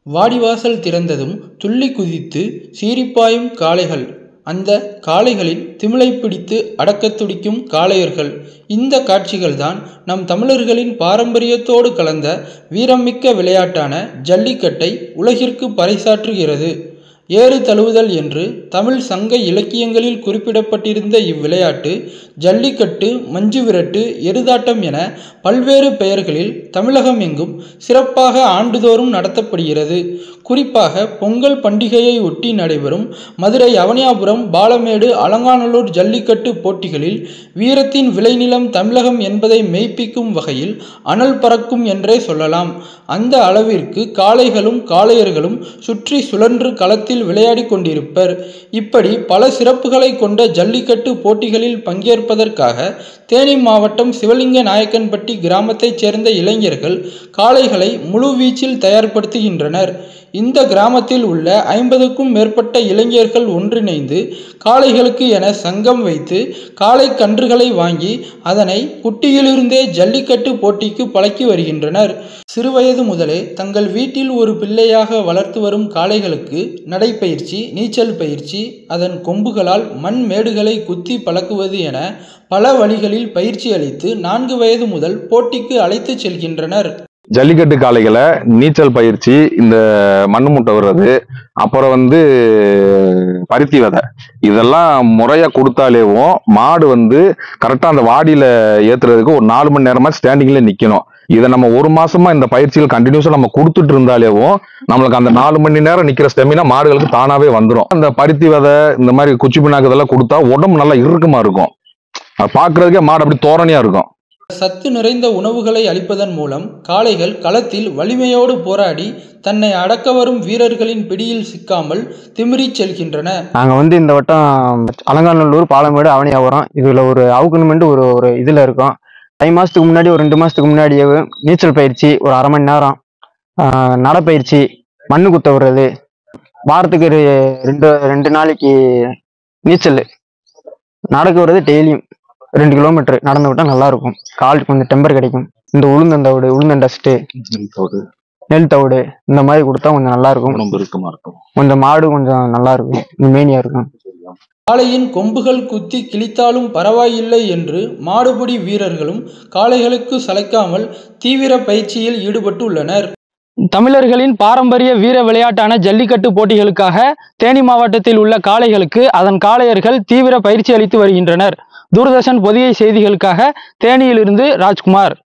வாடிவாசல் திறந்ததும் துள்ளி குதித்து சீறிப்பாயும் காளைகள் அந்த காளைகளின் திமிலை பிடித்து அடக்கத் துடிக்கும் காளையர்கள் இந்த காட்சிகள்தான் நம் தமிழர்களின் பாரம்பரியத்தோடு கலந்த வீரமிக்க விளையாட்டான ஜல்லிக்கட்டை உலகிற்கு பறைசாற்றுகிறது ஏறு தழுவுதல் என்று தமிழ் சங்க இலக்கியங்களில் குறிப்பிடப்பட்டிருந்த இவ்விளையாட்டு ஜல்லிக்கட்டு மஞ்சு விரட்டு எருதாட்டம் என பல்வேறு பெயர்களில் தமிழகம் எங்கும் சிறப்பாக ஆண்டுதோறும் நடத்தப்படுகிறது குறிப்பாக பொங்கல் பண்டிகையை ஒட்டி நடைபெறும் மதுரை அவனியாபுரம் பாலமேடு அலங்காநல்லூர் ஜல்லிக்கட்டு போட்டிகளில் வீரத்தின் விளைநிலம் தமிழகம் என்பதை மெய்ப்பிக்கும் வகையில் அனல் பறக்கும் என்றே சொல்லலாம் அந்த அளவிற்கு காளைகளும் காளையர்களும் சுற்றி சுழன்று களத்தில் விளையாடி கொண்டிருப்பர் இப்படி பல சிறப்புகளை கொண்ட ஜல்லிக்கட்டு போட்டிகளில் பங்கேற்பதற்காக தேனி மாவட்டம் சிவலிங்க நாயக்கன்பட்டி கிராமத்தைச் சேர்ந்த இளைஞர்கள் காளைகளை முழுவீச்சில் தயார்படுத்துகின்றனர் இந்த கிராமத்தில் உள்ள ஐம்பதுக்கும் மேற்பட்ட இளைஞர்கள் ஒன்றிணைந்து காளைகளுக்கு என சங்கம் வைத்து காளை கன்றுகளை வாங்கி அதனை குட்டியிலிருந்தே ஜல்லிக்கட்டு போட்டிக்கு பழக்கி வருகின்றனர் சிறுவயது முதலே தங்கள் வீட்டில் ஒரு பிள்ளையாக வளர்த்து வரும் காளைகளுக்கு நடைப்பயிற்சி நீச்சல் பயிற்சி அதன் கொம்புகளால் மண் மேடுகளை குத்தி பழக்குவது என பல வழிகளில் பயிற்சி அளித்து நான்கு வயது முதல் போட்டிக்கு அழைத்துச் செல்கின்றனர் ஜல்லிக்கட்டு காளைகளை நீச்சல் பயிற்சி இந்த மண்ணு முட்டை விடுறது அப்புறம் வந்து பருத்தி விதை இதெல்லாம் முறையா கொடுத்தாலேவும் மாடு வந்து கரெக்டா அந்த வாடியில ஏத்துறதுக்கு ஒரு நாலு மணி நேரமா ஸ்டாண்டிங்ல நிக்கணும் இதை நம்ம ஒரு மாசமா இந்த பயிற்சிகள் கண்டினியூஸா நம்ம கொடுத்துட்டு இருந்தாலேவும் நம்மளுக்கு அந்த நாலு மணி நேரம் நிக்கிற ஸ்டெமினா மாடுகளுக்கு தானாவே வந்துடும் அந்த பருத்தி விதை இந்த மாதிரி குச்சி பின்னாக்கு இதெல்லாம் கொடுத்தா உடம்பு நல்லா இறுக்கமா இருக்கும் அது பாக்குறதுக்கே மாடு அப்படி தோரணையா இருக்கும் சத்து நிறைந்த உணவுகளை அளிப்பதன் மூலம் காளைகள் களத்தில் வலிமையோடு போராடி தன்னை அடக்க வரும் வீரர்களின் பிடியில் சிக்காமல் திமிறிச் செல்கின்றன நாங்கள் வந்து இந்த வட்டம் அலங்காநல்லூர் பாலமேடு அவனியாபுரம் இதில் ஒரு அவுக்கணுமெண்ட் ஒரு ஒரு இதில் இருக்கோம் தை மாதத்துக்கு முன்னாடி ஒரு ரெண்டு மாதத்துக்கு முன்னாடியே நீச்சல் பயிற்சி ஒரு அரை மணி நேரம் ஆஹ் நடைப்பயிற்சி மண்ணு குத்த விடுறது வாரத்துக்கு ரெ- ரெண்டு ரெண்டு நாளைக்கு நீச்சல் நடக்க விடுறது டெய்லியும் ரெண்டு கிலோமீட்டர் நடந்து விட்டால் நல்லா இருக்கும் கால் கொஞ்சம் டெம்பர் கிடைக்கும் இந்த உளுந்தந்தவிடு உளுந்தண்டஸ்ட்டு நெல் தவிடு இந்த மாதிரி கொடுத்தா கொஞ்சம் நல்லா இருக்கும் உடம்பு இறுக்கமா இருக்கும் கொஞ்சம் மாடு கொஞ்சம் நல்லா இருக்கும் மேனியா இருக்கும் காளையின் கொம்புகள் குத்தி கிழித்தாலும் பரவாயில்லை என்று மாடுபிடி வீரர்களும் காளைகளுக்கு சளைக்காமல் தீவிர பயிற்சியில் ஈடுபட்டுள்ளனர் தமிழர்களின் பாரம்பரிய வீர விளையாட்டான ஜல்லிக்கட்டு போட்டிகளுக்காக தேனி மாவட்டத்தில் உள்ள காளைகளுக்கு அதன் காளையர்கள் தீவிர பயிற்சி அளித்து வருகின்றனர் தூர்தர்ஷன் பொதிகை செய்திகளுக்காக தேனியிலிருந்து ராஜ்குமார்